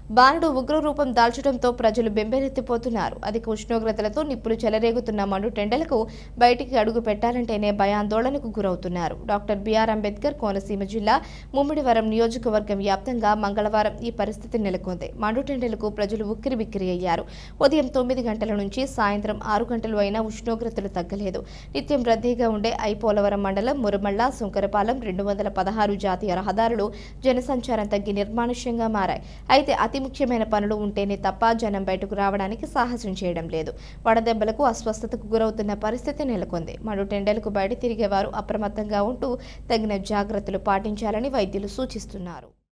బాణుడు ఉగ్ర రూపం దాల్చడంతో ప్రజలు బెంబెలెత్తిపోతున్నారు అధిక ఉష్ణోగ్రతలతో నిప్పులు చెలరేగుతున్న మండుటెండలకు బయటికి అడుగు పెట్టాలంటేనే భయాందోళనకు గురవుతున్నారు డాక్టర్ బిఆర్ అంబేద్కర్ కోనసీమ జిల్లా ముమ్మిడివరం నియోజకవర్గం వ్యాప్తంగా మంగళవారం ఈ పరిస్థితి నెలకొంది మండుటెండలకు ప్రజలు ఉక్కిరి బిక్కిరి అయ్యారు ఉదయం తొమ్మిది గంటల నుంచి సాయంత్రం ఆరు గంటలు అయినా ఉష్ణోగ్రతలు తగ్గలేదు నిత్యం రద్దీగా ఉండే ఐపోలవరం మండలం మురుమళ్ళ సుంకరపాలెం రెండు వందల పదహారు జాతీయ రహదారులు జనసంచారం తగ్గి నిర్మానుష్యంగా మారాయి అయితే అతి ముఖ్యమైన పనులు ఉంటేనే తప్ప జనం బయటకు రావడానికి సాహసం చేయడం లేదు వడదెబ్బలకు అస్వస్థతకు గురవుతున్న పరిస్థితి నెలకొంది మడు టెండలకు బయట తిరిగేవారు అప్రమత్తంగా ఉంటూ తగిన జాగ్రత్తలు పాటించాలని వైద్యులు సూచిస్తున్నారు